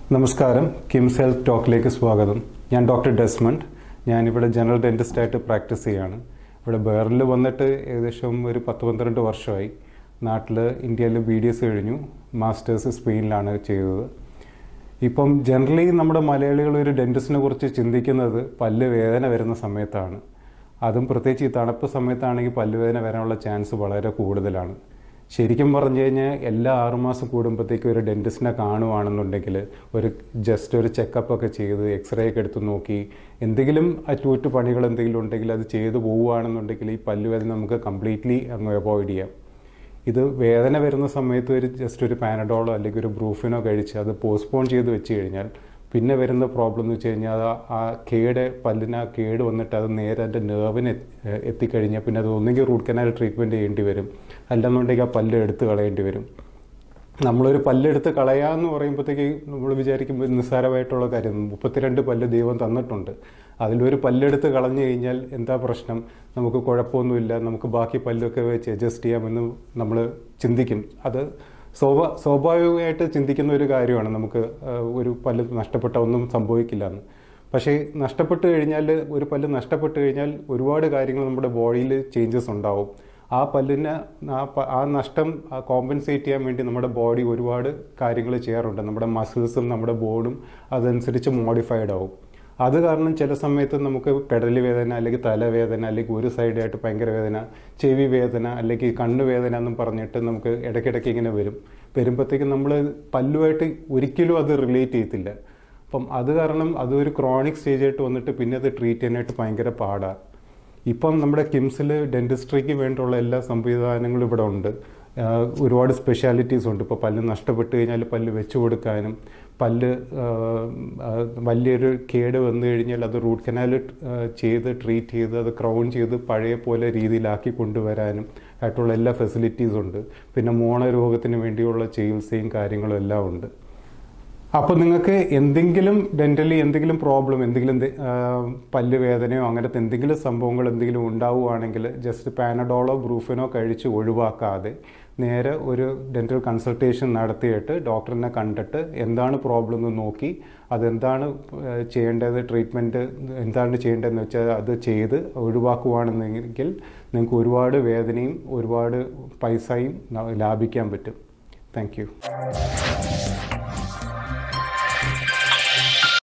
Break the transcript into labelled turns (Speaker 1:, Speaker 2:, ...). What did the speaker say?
Speaker 1: നമസ്കാരം കിംസ് ഹെൽത്ത് ടോക്കിലേക്ക് സ്വാഗതം ഞാൻ ഡോക്ടർ ഡെസ്മണ്ട് ഞാനിവിടെ ജനറൽ ഡെൻറ്റിസ്റ്റായിട്ട് പ്രാക്ടീസ് ചെയ്യാണ് ഇവിടെ ബേറിൽ വന്നിട്ട് ഏകദേശം ഒരു പത്ത് പന്ത്രണ്ട് വർഷമായി നാട്ടിൽ ഇന്ത്യയിൽ ബി ഡി എസ് കഴിഞ്ഞു മാസ്റ്റേഴ്സ് സ്പെയിനിലാണ് ചെയ്തത് ഇപ്പം ജനറലി നമ്മുടെ മലയാളികൾ ഒരു ഡെൻറ്റിസ്റ്റിനെ കുറിച്ച് ചിന്തിക്കുന്നത് പല്ല് വേദന വരുന്ന സമയത്താണ് അതും പ്രത്യേകിച്ച് ഈ തണുപ്പ് സമയത്താണെങ്കിൽ പല്ലുവേദന വരാനുള്ള ചാൻസ് വളരെ കൂടുതലാണ് ശരിക്കും പറഞ്ഞു കഴിഞ്ഞാൽ എല്ലാ ആറുമാസം കൂടുമ്പോഴത്തേക്കും ഒരു ഡെൻറ്റിസ്റ്റിനെ കാണുവാണെന്നുണ്ടെങ്കിൽ ഒരു ജസ്റ്റ് ഒരു ചെക്കപ്പ് ഒക്കെ ചെയ്ത് എക്സ്റേ ഒക്കെ എടുത്ത് നോക്കി എന്തെങ്കിലും അറ്റൂറ്റ് പണികൾ എന്തെങ്കിലും ഉണ്ടെങ്കിൽ അത് ചെയ്തു പോവുകയാണെന്നുണ്ടെങ്കിൽ ഈ പല്ലുവേദന നമുക്ക് കംപ്ലീറ്റ്ലി അങ്ങ് അവോയ്ഡ് ചെയ്യാം ഇത് വേദന വരുന്ന സമയത്ത് ഒരു ജസ്റ്റ് ഒരു പാനഡോളോ അല്ലെങ്കിൽ ഒരു ബ്രൂഫിനോ കഴിച്ച് അത് പോസ്റ്റ്പോൺ ചെയ്ത് വെച്ച് കഴിഞ്ഞാൽ പിന്നെ വരുന്ന പ്രോബ്ലം എന്ന് വെച്ച് കഴിഞ്ഞാൽ അത് ആ കേട് പല്ലിന് ആ കേട് വന്നിട്ട് അത് നേരെ അതിൻ്റെ നെർവിന് എത്തിക്കഴിഞ്ഞാൽ പിന്നെ അത് ഒന്നെങ്കിൽ റൂട്ട് കനാൽ ട്രീറ്റ്മെൻറ്റ് ചെയ്യേണ്ടി വരും അല്ലെന്നുണ്ടെങ്കിൽ ആ പല്ല് എടുത്ത് കളയേണ്ടി വരും നമ്മളൊരു പല്ലെടുത്ത് കളയാന്ന് പറയുമ്പോഴത്തേക്ക് നമ്മൾ വിചാരിക്കുമ്പോൾ നിസ്സാരമായിട്ടുള്ള കാര്യം മുപ്പത്തിരണ്ട് പല്ല് ദൈവം തന്നിട്ടുണ്ട് അതിലൊരു പല്ലെടുത്ത് കളഞ്ഞു കഴിഞ്ഞാൽ എന്താ പ്രശ്നം നമുക്ക് കുഴപ്പമൊന്നുമില്ല നമുക്ക് ബാക്കി പല്ലൊക്കെ വെച്ച് അഡ്ജസ്റ്റ് ചെയ്യാമെന്ന് നമ്മൾ ചിന്തിക്കും അത് സ്വാഭാ സ്വാഭാവികമായിട്ട് ചിന്തിക്കുന്ന ഒരു കാര്യമാണ് നമുക്ക് ഒരു പല്ല് നഷ്ടപ്പെട്ട ഒന്നും സംഭവിക്കില്ല എന്ന് പക്ഷേ നഷ്ടപ്പെട്ട് കഴിഞ്ഞാൽ ഒരു പല്ല് നഷ്ടപ്പെട്ട് കഴിഞ്ഞാൽ ഒരുപാട് കാര്യങ്ങൾ നമ്മുടെ ബോഡിയിൽ ചേഞ്ചസ് ഉണ്ടാവും ആ പല്ലിന് ആ ആ നഷ്ടം കോമ്പൻസേറ്റ് ചെയ്യാൻ വേണ്ടി നമ്മുടെ ബോഡി ഒരുപാട് കാര്യങ്ങൾ ചെയ്യാറുണ്ട് നമ്മുടെ മസിൽസും നമ്മുടെ ബോണും അതനുസരിച്ച് മോഡിഫൈഡ് ആവും അത് കാരണം ചില സമയത്ത് നമുക്ക് പെടലി വേദന അല്ലെങ്കിൽ തലവേദന അല്ലെങ്കിൽ ഒരു സൈഡായിട്ട് ഭയങ്കര വേദന ചെവി വേദന അല്ലെങ്കിൽ കണ്ണ് വേദന എന്നും പറഞ്ഞിട്ട് നമുക്ക് ഇടയ്ക്കിടയ്ക്ക് ഇങ്ങനെ വരും വരുമ്പോഴത്തേക്കും നമ്മൾ പല്ലുമായിട്ട് ഒരിക്കലും അത് റിലേറ്റ് ചെയ്യത്തില്ല അപ്പം അത് കാരണം അതൊരു ക്രോണിക് സ്റ്റേജ് ആയിട്ട് വന്നിട്ട് പിന്നെ അത് ട്രീറ്റ് ചെയ്യാനായിട്ട് ഭയങ്കര പാടാണ് ഇപ്പം നമ്മുടെ കിംസിൽ ഡെൻറ്റിസ്ട്രിക്ക് വേണ്ടിയുള്ള എല്ലാ സംവിധാനങ്ങളും ഇവിടെ ഉണ്ട് ഒരുപാട് സ്പെഷ്യാലിറ്റീസ് ഉണ്ട് ഇപ്പോൾ പല്ല് നഷ്ടപ്പെട്ട് കഴിഞ്ഞാൽ പല്ല് വെച്ച് കൊടുക്കാനും പല്ല് വലിയൊരു കേട് വന്നു കഴിഞ്ഞാൽ അത് റൂട്ട് കനാൽ ചെയ്ത് ട്രീറ്റ് ചെയ്ത് അത് ക്രൗൺ ചെയ്ത് പഴയ പോലെ രീതിയിലാക്കി കൊണ്ടുവരാനും ആയിട്ടുള്ള എല്ലാ ഫെസിലിറ്റീസും ഉണ്ട് പിന്നെ മോണരോഗത്തിന് വേണ്ടിയുള്ള ചികിത്സയും കാര്യങ്ങളും എല്ലാം ഉണ്ട് അപ്പോൾ നിങ്ങൾക്ക് എന്തെങ്കിലും ഡെൻ്റലി എന്തെങ്കിലും പ്രോബ്ലം എന്തെങ്കിലും പല്ല് വേദനയോ അങ്ങനത്തെ എന്തെങ്കിലും സംഭവങ്ങൾ എന്തെങ്കിലും ഉണ്ടാവുകയാണെങ്കിൽ ജസ്റ്റ് പാനഡോളോ ബ്രൂഫിനോ കഴിച്ച് ഒഴിവാക്കാതെ നേരെ ഒരു ഡെൻറ്റൽ കൺസൾട്ടേഷൻ നടത്തിയിട്ട് ഡോക്ടറിനെ കണ്ടിട്ട് എന്താണ് പ്രോബ്ലം എന്ന് നോക്കി അതെന്താണ് ചെയ്യേണ്ടത് ട്രീറ്റ്മെൻറ്റ് എന്താണ് ചെയ്യേണ്ടതെന്ന് വെച്ചാൽ അത് ചെയ്ത് ഒഴിവാക്കുവാണെന്നെങ്കിൽ നിങ്ങൾക്ക് ഒരുപാട് വേദനയും ഒരുപാട് പൈസയും ലാഭിക്കാൻ പറ്റും താങ്ക്